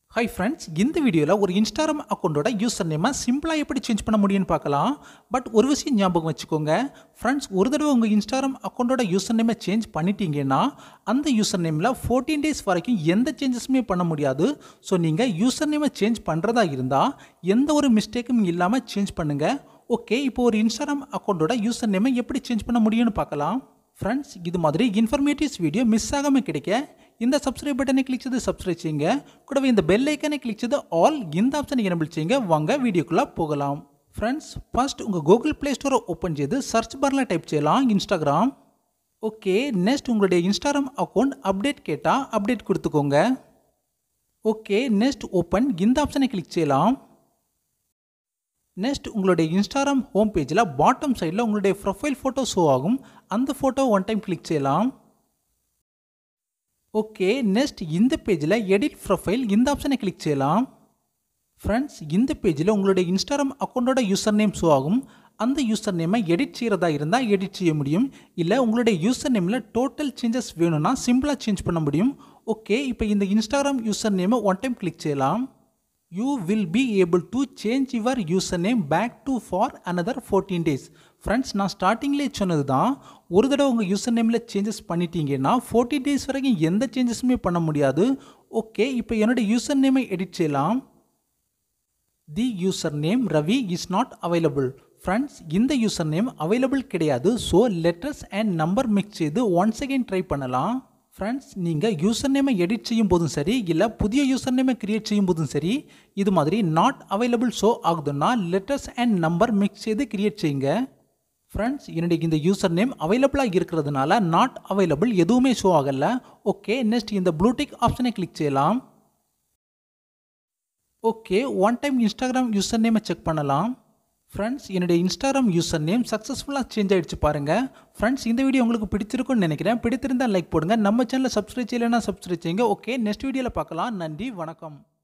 hi friends இந்த வீடியோவில் ஒரு இன்ஸ்டாகிராம் அக்கௌண்ட்டோட யூசர் நேமை சிம்பிளாக எப்படி சேஞ்ச் பண்ண முடியும்னு பார்க்கலாம் பட் ஒரு விஷயம் ஞாபகம் வச்சுக்கோங்க ஃப்ரெண்ட்ஸ் ஒரு தடவை உங்கள் இன்ஸ்டாகிராம் அக்கௌண்ட்டோட யூசர் நேமை சேஞ்ச் பண்ணிட்டீங்கன்னா அந்த யூசர் நேமில் ஃபோர்டீன் டேஸ் வரைக்கும் எந்த சேஞ்சஸுமே பண்ண முடியாது ஸோ நீங்கள் யூசர் நேமை சேஞ்ச் பண்ணுறதா இருந்தால் எந்த ஒரு மிஸ்டேக்கும் இல்லாமல் சேஞ்ச் பண்ணுங்கள் ஓகே இப்போ ஒரு இன்ஸ்டாகிராம் அக்கௌண்ட்டோட யூசர் நேமை எப்படி சேஞ்ச் பண்ண முடியும்னு பார்க்கலாம் ஃப்ரெண்ட்ஸ் இது மாதிரி இன்ஃபர்மேட்டிவ்ஸ் வீடியோ மிஸ் ஆகாமல் கிடைக்க இந்த சப்ஸ்கிரைப் பட்டனை கிளிக் செய்து சப்ஸ்கிரைப் செய்யுங்க கூடவே இந்த பெல் ஐக்கனை கிளிக் செய்து ஆல் இந்த ஆப்ஷனை எனபிள் செய்யுங்க வாங்க வீடியோக்குள்ளே போகலாம் ஃப்ரெண்ட்ஸ் ஃபர்ஸ்ட் உங்கள் கூகுள் ப்ளே ஸ்டோரை ஓப்பன் செய்து சர்ச் பாரில் டைப் செய்யலாம் இன்ஸ்டாகிராம் ஓகே நெக்ஸ்ட் உங்களுடைய இன்ஸ்டாகிராம் அக்கௌண்ட் அப்டேட் கேட்டால் அப்டேட் கொடுத்துக்கோங்க ஓகே நெக்ஸ்ட் ஓப்பன் இந்த ஆப்ஷனை கிளிக் செய்யலாம் நெக்ஸ்ட் உங்களுடைய இன்ஸ்டாகிராம் ஹோம் பேஜில் பாட்டம் சைடில் உங்களுடைய ப்ரொஃபைல் ஃபோட்டோ ஷோ ஆகும் அந்த ஃபோட்டோ ஒன் டைம் கிளிக் செய்யலாம் ஓகே நெக்ஸ்ட் இந்த பேஜில் எடிட் ப்ரொஃபைல் இந்த ஆப்ஷனை கிளிக் செய்யலாம் ஃப்ரெண்ட்ஸ் இந்த பேஜில் உங்களுடைய இன்ஸ்டாகிராம் அக்கௌண்ட்டோட யூசர் நேம் ஷோ ஆகும் அந்த யூசர் நேமை எடிட் செய்கிறதா இருந்தால் எடிட் செய்ய முடியும் இல்லை உங்களுடைய யூசர் நேமில் டோட்டல் சேஞ்சஸ் வேணும்னா சிம்பிளாக சேஞ்ச் பண்ண முடியும் ஓகே இப்போ இந்த இன்ஸ்டாகிராம் யூசர் நேமை ஒன் டைம் கிளிக் செய்யலாம் you will be able to change your user name back to for another fourteen days friends நான் ஸ்டார்டிங்லேயே சொன்னது தான் ஒரு தடவை உங்கள் யூசர் நேமில் சேஞ்சஸ் பண்ணிட்டீங்கன்னா ஃபோர்டீன் டேஸ் வரைக்கும் எந்த சேஞ்சஸுமே பண்ண முடியாது ஓகே இப்போ என்னோட யூசர் நேமை எடிட் செய்யலாம் the user name Ravi is not available friends இந்த யூசர் நேம் அவைலபிள் கிடையாது so letters and number mix செய்து ஒன்ஸ் அகைன் ட்ரை பண்ணலாம் ஃப்ரெண்ட்ஸ் நீங்கள் யூசர் நேமை எடிட் செய்யும் போதும் சரி இல்லை புதிய யூசர் நேமை கிரியேட் செய்யும் போதும் சரி இது மாதிரி நாட் அவைலபிள் ஷோ ஆகுதுன்னா லெட்டர்ஸ் அண்ட் நம்பர் மிக்ஸ் செய்து கிரியேட் செய்யுங்க ஃப்ரெண்ட்ஸ் என்னுடைய இந்த யூசர் நேம் அவைலபிளாக இருக்கிறதுனால நாட் அவைலபிள் எதுவுமே ஷோ ஆகலை ஓகே நெக்ஸ்ட் இந்த ப்ளூடிக் ஆப்ஷனை கிளிக் செய்யலாம் okay one time Instagram user நேமை செக் பண்ணலாம் ஃப்ரெண்ட்ஸ் என்னுடைய இன்ஸ்டாகிராம் யூசர் நேம் சக்ஸஸ்ஃபுல்லாக சேஞ்ச் ஆகிடுச்சு பாருங்கள் ஃப்ரெண்ட்ஸ் இந்த வீடியோ உங்களுக்கு பிடிச்சிருக்கும்னு நினைக்கிறேன் பிடித்திருந்தால் லைக் போடுங்க நம்ம சேனலை சப்ஸ்கிரைப் செய்யலைன்னா சப்ஸ்கிரைப் செய்யுங்க ஓகே நெக்ஸ்ட் வீடியோவில் பார்க்கலாம் நன்றி வணக்கம்